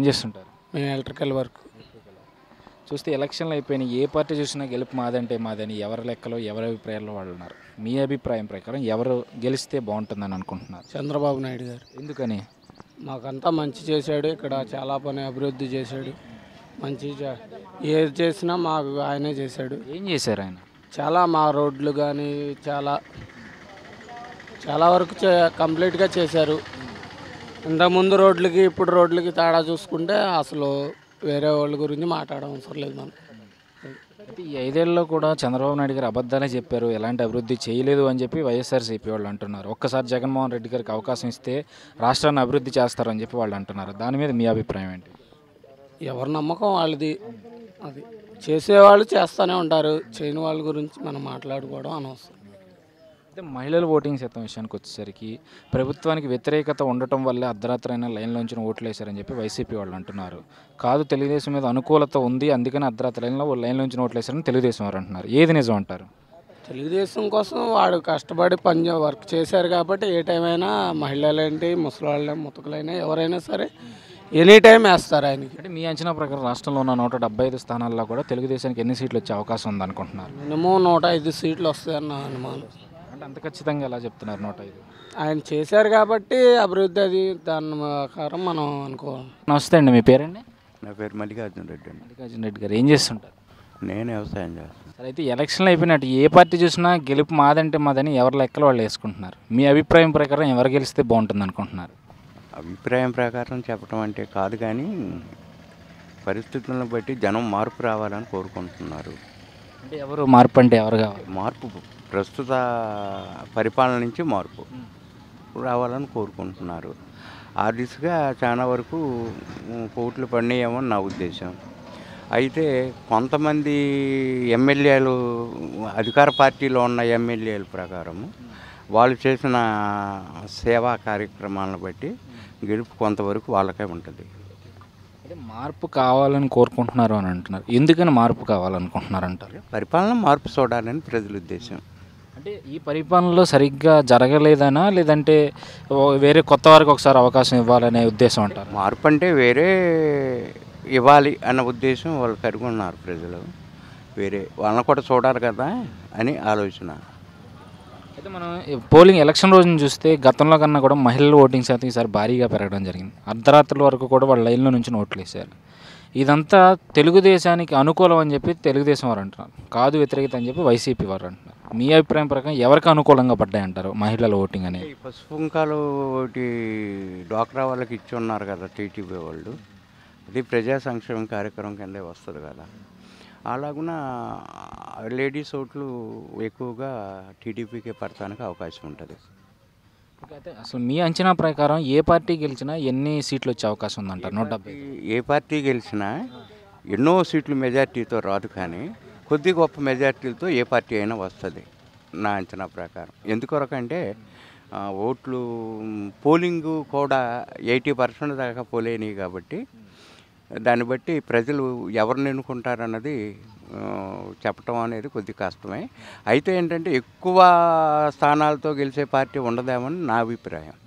చేస్తుంటారు మేము electrical work చూస్తే ఎలక్షన్లు అయిపోయినాయి ఏ పార్టీ చూసినా గెలుపు మాదంటే మాదని ఎవరి లెక్కలో ఎవరి అభిప్రాయాల్లో వాళ్ళు ఉన్నారు మీ అభిప్రాయం ప్రకారం ఎవరు గెలిస్తే బాగుంటుందని అనుకుంటున్నారు చంద్రబాబు నాయుడు గారు ఎందుకని మాకంతా మంచి చేశాడు ఇక్కడ చాలా పని అభివృద్ధి చేశాడు మంచి చే- ఏది చేసినా మాకు ఆయనే చేశాడు ఏం చేశారు ఆయన చాలా మా రోడ్లు కానీ చాలా చాలా వరకు చే కంప్లీట్గా చేశారు ఇంతకుముందు రోడ్లకి ఇప్పుడు రోడ్లకి తేడా చూసుకుంటే అసలు వేరే వాళ్ళ గురించి మాట్లాడడం అవసరం లేదు మనం అయితే ఈ ఐదేళ్లలో కూడా చంద్రబాబు నాయుడు గారు అబద్ధాలే చెప్పారు ఎలాంటి అభివృద్ధి చేయలేదు అని చెప్పి వైఎస్ఆర్సీపీ వాళ్ళు అంటున్నారు ఒక్కసారి జగన్మోహన్ రెడ్డి గారికి అవకాశం ఇస్తే రాష్ట్రాన్ని అభివృద్ధి చేస్తారని చెప్పి వాళ్ళు అంటున్నారు దాని మీద మీ అభిప్రాయం ఏంటి ఎవరి నమ్మకం వాళ్ళది అది చేసేవాళ్ళు చేస్తూనే ఉంటారు చేయని వాళ్ళ గురించి మనం మాట్లాడుకోవడం అనవసరం అయితే మహిళల ఓటింగ్ శాతం విషయానికి వచ్చేసరికి ప్రభుత్వానికి వ్యతిరేకత ఉండటం వల్లే అర్ధరాత్రైన లైన్లోంచి ఓట్లు వేశారని చెప్పి వైసీపీ వాళ్ళు అంటున్నారు కాదు తెలుగుదేశం మీద అనుకూలత ఉంది అందుకని అర్ధరాత్రి లైన్లో లైన్లోంచి ఓట్లు వేశారని తెలుగుదేశం వారు అంటున్నారు ఏది నిజం అంటారు తెలుగుదేశం కోసం వాడు కష్టపడి పని చే- వర్క్ చేశారు కాబట్టి ఏ టైం అయినా మహిళలేంటి ముసలాళ్ళ ముతకలైనా ఎవరైనా సరే ఎనీ టైం వేస్తారు ఆయనకి అంటే మీ అంచనా ప్రకారం రాష్ట్రంలో ఉన్న నూట డెబ్బై ఐదు స్థానాల్లో కూడా తెలుగుదేశానికి ఎన్ని సీట్లు వచ్చే అవకాశం ఉందనుకుంటున్నారు మినిమం నూట ఐదు సీట్లు వస్తాయన్న అనుమానం అంటే అంత ఖచ్చితంగా ఎలా చెప్తున్నారు నూట ఐదు ఆయన చేశారు కాబట్టి అభివృద్ధి అది దాని ప్రకారం మనం అనుకోవాలి నమస్తే అండి మీ పేరండి నా పేరు మల్లికార్జున రెడ్డి అండి మల్లికార్జున రెడ్డి గారు ఏం చేస్తుంటారు నేను వ్యవసాయం చేస్తాను సరే అయితే ఎలక్షన్లు అయిపోయినట్టు ఏ పార్టీ చూసినా గెలుపు మాదంటే మాదని ఎవరి లెక్కలు వాళ్ళు వేసుకుంటున్నారు మీ అభిప్రాయం ప్రకారం ఎవరు గెలిస్తే బాగుంటుంది అనుకుంటున్నారు అభిప్రాయం ప్రకారం చెప్పడం అంటే కాదు కానీ పరిస్థితులను బట్టి జనం మార్పు రావాలని కోరుకుంటున్నారు అంటే ఎవరు మార్పు అంటే ఎవరు కావాలి మార్పు ప్రస్తుత పరిపాలన నుంచి మార్పు రావాలని కోరుకుంటున్నారు ఆ దిశగా చాలా వరకు ఉమ్, కోట్లు పడినాయేమో నా ఉద్దేశం అయితే కొంతమంది ఎమ్మెల్యేలు అధికార పార్టీలో ఉన్న ఎమ్మెల్యేల ప్రకారము వాళ్ళు చేసిన సేవా కార్యక్రమాలను బట్టి గెలుపు కొంతవరకు వాళ్ళకే ఉంటుంది అంటే మార్పు కావాలని కోరుకుంటున్నారు అని అంటున్నారు ఎందుకని మార్పు కావాలనుకుంటున్నారు అంటారు పరిపాలన మార్పు చూడాలని ప్రజల ఉద్దేశం అంటే ఈ పరిపాలనలో సరిగ్గా జరగలేదనా లేదంటే ఓ వేరే కొత్త వారికి ఒకసారి అవకాశం ఇవ్వాలనే ఉద్దేశం అంటారు మార్పు అంటే వేరే ఇవ్వాలి అన్న ఉద్దేశం వాళ్ళు కలిగి ఉన్నారు ప్రజలు వేరే వాళ్ళని కూడా చూడాలి కదా అని ఆలోచన అయితే మనం ఈ పోలింగ్ ఎలక్షన్ రోజున చూస్తే గతంలో కన్నా కూడా మహిళల ఓటింగ్ శాతం ఈసారి భారీగా పెరగడం జరిగింది అర్ధరాత్రుల వరకు కూడా వాళ్ళ లైన్లో నుంచి ఓట్లు వేశారు ఇదంతా తెలుగుదేశానికి అనుకూలం అని చెప్పి తెలుగుదేశం వారు అంటున్నారు కాదు వ్యతిరేకత అని చెప్పి వైసీపీ వారు అంటున్నారు మీ అభిప్రాయం ప్రకారం ఎవరికి అనుకూలంగా పడ్డాయి అంటారు మహిళల ఓటింగ్ అనేది ఈ పసుపు కుంకాలు ఒకటి డ్వాక్రా వాళ్ళకి ఇచ్చి ఉన్నారు కదా టీటీపీ వాళ్ళు అది ప్రజా సంక్షేమ కార్యక్రమం కిందే వస్తుంది కదా అలాగున లేడీస్ ఓట్లు ఎక్కువగా టీడీపీకి పడటానికి అవకాశం ఉంటుంది అయితే అసలు మీ అంచనా ప్రకారం ఏ పార్టీ గెలిచినా ఎన్ని సీట్లు వచ్చే అవకాశం ఉందంటారు నూట డెబ్బై ఏ పార్టీ గెలిచినా ఎన్నో సీట్లు మెజార్టీతో రాదు కానీ కొద్ది గొప్ప మెజార్టీలతో ఏ పార్టీ అయినా వస్తుంది నా అంచనా ప్రకారం ఎందుకొరకంటే ఆ, ఓట్లు మ్, పోలింగ్ కూడా ఎయిటీ పర్సెంట్ దాకా పోలేనివి కాబట్టి దాన్ని బట్టి ప్రజలు ఎవరిని ఎన్నుకుంటారన్నది ఆ, చెప్పటం అనేది కొద్ది కష్టమే అయితే ఏంటంటే ఎక్కువ స్థానాలతో గెలిచే పార్టీ ఉండదేమని నా అభిప్రాయం